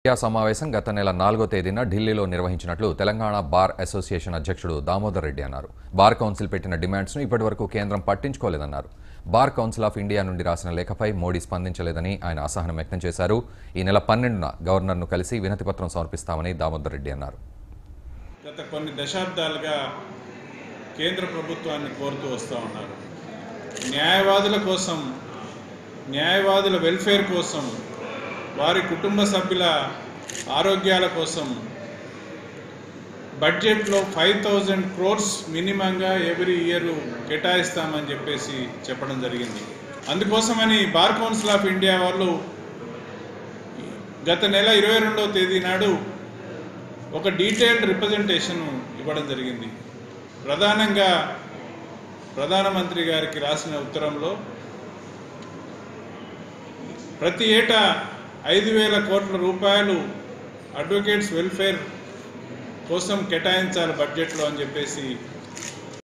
media సమావేశం గత నెల నాలుగో తేదీన ఢిల్లీలో నిర్వహించినట్లు తెలంగాణ బార్ అసోసియేషన్ అధ్యక్షుడు దామోదర్ రెడ్డి అన్నారు బార్ కౌన్సిల్ పెట్టిన డిమాండ్స్ను ఇప్పటివరకు కేంద్రం పట్టించుకోలేదన్నారు బార్ కౌన్సిల్ ఆఫ్ ఇండియా నుండి రాసిన లేఖపై మోడీ స్పందించలేదని ఆయన అసహనం వ్యక్తం చేశారు ఈ నెల పన్నెండున గవర్నర్ను కలిసి వినతిపత్రం సమర్పిస్తామని దామోదర్ రెడ్డి అన్నారు గత కొన్ని దశాబ్దాలుగా కేంద్ర ప్రభుత్వాన్ని కోరుతూ వస్తూ ఉన్నారు న్యాయవాదుల కోసం న్యాయవాదుల వెల్ఫేర్ కోసం వారి కుటుంబ సభ్యుల ఆరోగ్యాల కోసం బడ్జెట్లో ఫైవ్ థౌజండ్ క్రోర్స్ మినిమంగా ఎవ్రీ ఇయర్ కేటాయిస్తామని చెప్పేసి చెప్పడం జరిగింది అందుకోసమని బార్ కౌన్సిల్ ఆఫ్ ఇండియా వాళ్ళు గత నెల ఇరవై రెండవ తేదీ నాడు ఒక డీటెయిల్డ్ రిప్రజెంటేషన్ ఇవ్వడం జరిగింది ప్రధానంగా ప్రధానమంత్రి గారికి రాసిన ఉత్తరంలో ప్రతి ఏటా ఐదు వేల కోట్ల రూపాయలు అడ్వకేట్స్ వెల్ఫేర్ కోసం కేటాయించాలి బడ్జెట్లో అని చెప్పేసి